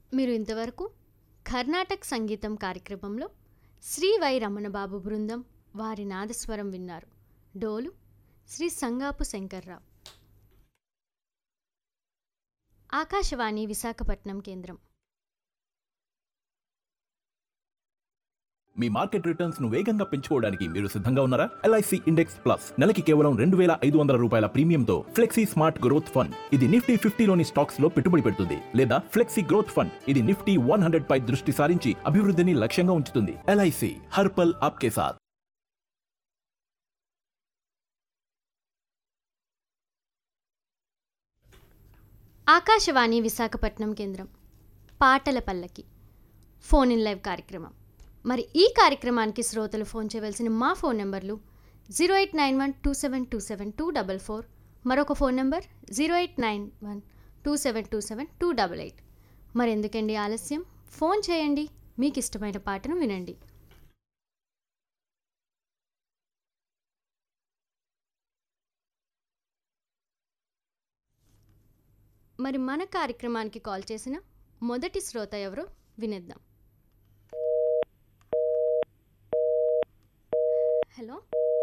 మీరు ఇంతవరకు కర్ణాటక సంగీతం కార్యక్రమంలో శ్రీ వై రమణబాబు బృందం వారి నాదస్వరం విన్నారు డోలు శ్రీ సంగాపు శంకర్రావు ఆకాశవాణి విశాఖపట్నం కేంద్రం మీ మార్కెట్ రిటర్న్స్ ను వేగంగా పెంచుకోవడానికి మీరు సిద్ధంగా ఉన్నారా ఎల్ఐసి ఇండెక్స్ ప్లస్ నెలకి కేవలం రెండు వేల ఐదు వందల రూపాయల ప్రీమియంతో ఫ్లెక్సీ స్మార్ట్ గ్రోత్ ఫండ్ ఇది నిఫ్టీ ఫిఫ్టీలోని స్టాక్స్ లో పెట్టుబడి పెడుతుంది లేదా ఫ్లెక్సీ గ్రోత్ ఫండ్ ఇది నిఫ్టీ వన్ హండ్రెడ్ పై దృష్టి సారించి అభివృద్ధిని లక్ష్యంగా ఉంచుతుంది ఎల్ఐసి హర్పల్ ఆప్కే సాత్ ఆకాశవాణి విశాఖపట్నం కేంద్రం పాటల పల్లకి ఫోన్ ఇన్ లైవ్ కార్యక్రమం మరి ఈ కార్యక్రమానికి శ్రోతలు ఫోన్ చేయవలసిన మా ఫోన్ నెంబర్లు zero eight nine one two seven two seven two double four మరొక phone number zero eight nine one two seven two seven two double eight మరి ఎందుకండి ఆలస్యం ఫోన్ చేయండి మీకు ఇష్టమైన పాటను వినండి మరి మన కార్యక్రమానికి కాల్ చేసిన మొదటి శ్రోత ఎవరో వినేద్దాం హలో